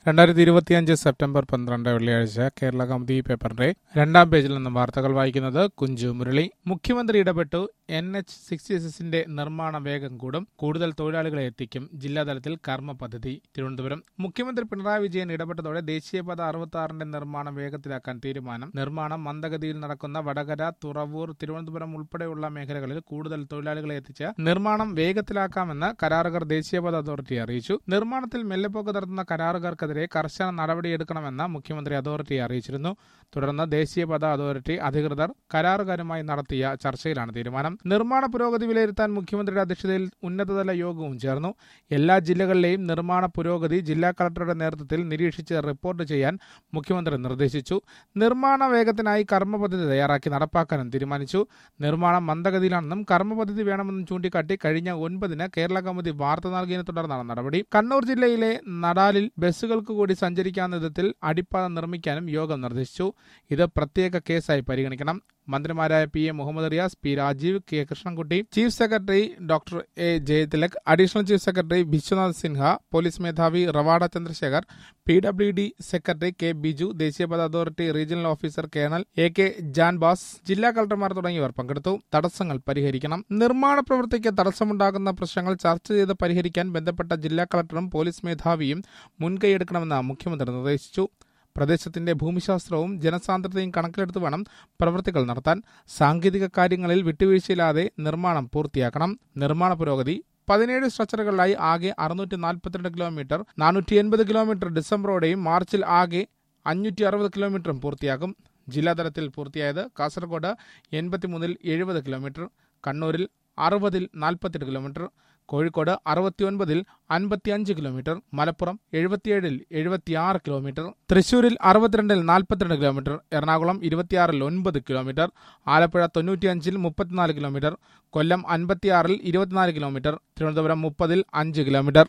രണ്ടായിരത്തി ഇരുപത്തിയഞ്ച് സെപ്റ്റംബർ പന്ത്രണ്ട് വെള്ളിയാഴ്ച കേരള കൗമുദി പേപ്പറിന്റെ രണ്ടാം പേജിൽ നിന്നും വാർത്തകൾ വായിക്കുന്നത് കുഞ്ചു മുരളി മുഖ്യമന്ത്രി ഇടപെട്ടു എൻ എച്ച് സിക്സ്റ്റി സിക്സിന്റെ നിർമ്മാണ വേഗം കൂടും കൂടുതൽ തൊഴിലാളികളെ എത്തിക്കും ജില്ലാതലത്തിൽ കർമ്മ പദ്ധതി തിരുവനന്തപുരം മുഖ്യമന്ത്രി പിണറായി വിജയൻ ഇടപെട്ടതോടെ ദേശീയപാത അറുപത്തി ആറിന്റെ നിർമ്മാണം വേഗത്തിലാക്കാൻ തീരുമാനം നിർമ്മാണം മന്ദഗതിയിൽ നടക്കുന്ന വടകര തുറവൂർ തിരുവനന്തപുരം ഉൾപ്പെടെയുള്ള മേഖലകളിൽ കൂടുതൽ തൊഴിലാളികളെ എത്തിച്ച് നിർമ്മാണം വേഗത്തിലാക്കാമെന്ന് കരാറുകാർ ദേശീയപാത അതോറിറ്റി അറിയിച്ചു നിർമ്മാണത്തിൽ മെല്ലെപ്പോക്ക് നടത്തുന്ന കരാറുകാർക്കെതിരെ കർശന നടപടിയെടുക്കണമെന്ന് മുഖ്യമന്ത്രി അതോറിറ്റിയെ അറിയിച്ചിരുന്നു തുടർന്ന് ദേശീയപാത അതോറിറ്റി അധികൃതർ കരാറുകാരുമായി നടത്തിയ ചർച്ചയിലാണ് തീരുമാനം നിർമ്മാണ പുരോഗതി വിലയിരുത്താൻ മുഖ്യമന്ത്രിയുടെ അധ്യക്ഷതയിൽ ഉന്നതതല യോഗവും ചേർന്നു എല്ലാ ജില്ലകളിലെയും നിർമ്മാണ പുരോഗതി ജില്ലാ കളക്ടറുടെ നേതൃത്വത്തിൽ നിരീക്ഷിച്ച് റിപ്പോർട്ട് ചെയ്യാൻ മുഖ്യമന്ത്രി നിർദ്ദേശിച്ചു നിർമ്മാണ വേഗത്തിനായി കർമ്മ പദ്ധതി തയ്യാറാക്കി നടപ്പാക്കാനും തീരുമാനിച്ചു നിർമ്മാണം മന്ദഗതിയിലാണെന്നും കർമ്മ പദ്ധതി വേണമെന്നും ചൂണ്ടിക്കാട്ടി കഴിഞ്ഞ ഒൻപതിന് കേരള കൗമുദി വാർത്ത നൽകിയതിനെ തുടർന്നാണ് നടപടി കണ്ണൂർ ജില്ലയിലെ നടാലിൽ ബസ്സുകൾക്ക് കൂടി സഞ്ചരിക്കാവുന്ന വിധത്തിൽ അടിപ്പാത നിർമ്മിക്കാനും യോഗം നിർദ്ദേശിച്ചു ഇത് പ്രത്യേക കേസായി പരിഗണിക്കണം മന്ത്രിമാരായ P A Muhammad Riyas P Rajeev K Krishnankutty chief secretary doctor A Jayathilak additional chief secretary Vishwanath Sinha police മേധാവി Rawada Chandrasekhar P W D secretary K Biju ദേശീയപാത authority regional officer colonel A K Janbaz ജില്ലാ കളക്ടർമാർ തുടങ്ങിയവർ പങ്കെടുത്തു തടസ്സങ്ങൾ പരിഹരിക്കണം നിർമ്മാണ പ്രവൃത്തിക്ക് തടസ്സമുണ്ടാകുന്ന പ്രശ്നങ്ങൾ ചർച്ച ചെയ്ത് പരിഹരിക്കാൻ ബന്ധപ്പെട്ട ജില്ലാ കളക്ടറും പോലീസ് മേധാവിയും മുൻകൈയെടുക്കണമെന്ന് മുഖ്യമന്ത്രി നിർദ്ദേശിച്ചു പ്രദേശത്തിന്റെ ഭൂമിശാസ്ത്രവും ജനസാന്ദ്രതയും കണക്കിലെടുത്ത് വേണം പ്രവൃത്തികൾ നടത്താൻ സാങ്കേതിക കാര്യങ്ങളിൽ വിട്ടുവീഴ്ചയില്ലാതെ നിർമ്മാണം പൂർത്തിയാക്കണം നിർമ്മാണ പുരോഗതി പതിനേഴ് സ്ട്രക്ചറുകളിലായി ആകെ അറുന്നൂറ്റി നാൽപ്പത്തിരണ്ട് കിലോമീറ്റർ നാനൂറ്റി എൺപത് കിലോമീറ്റർ ഡിസംബറോടെയും മാർച്ചിൽ ആകെ അഞ്ഞൂറ്റി അറുപത് കിലോമീറ്ററും പൂർത്തിയാക്കും ജില്ലാതലത്തിൽ പൂർത്തിയായത് കാസർഗോഡ് എൺപത്തിമൂന്നിൽ എഴുപത് കിലോമീറ്റർ കണ്ണൂരിൽ അറുപതിൽ നാൽപ്പത്തെട്ട് കിലോമീറ്റർ കോഴിക്കോട് അറുപത്തിയൊൻപതിൽ അൻപത്തിയഞ്ച് കിലോമീറ്റർ മലപ്പുറം എഴുപത്തിയേഴിൽ എഴുപത്തിയാറ് കിലോമീറ്റർ തൃശൂരിൽ അറുപത്തിരണ്ടിൽ നാൽപ്പത്തിരണ്ട് കിലോമീറ്റർ എറണാകുളം ഇരുപത്തിയാറിൽ ഒൻപത് കിലോമീറ്റർ ആലപ്പുഴ തൊണ്ണൂറ്റിയഞ്ചിൽ മുപ്പത്തിനാല് കിലോമീറ്റർ കൊല്ലം അൻപത്തിയാറിൽ ഇരുപത്തിനാല് കിലോമീറ്റർ തിരുവനന്തപുരം മുപ്പതിൽ അഞ്ച് കിലോമീറ്റർ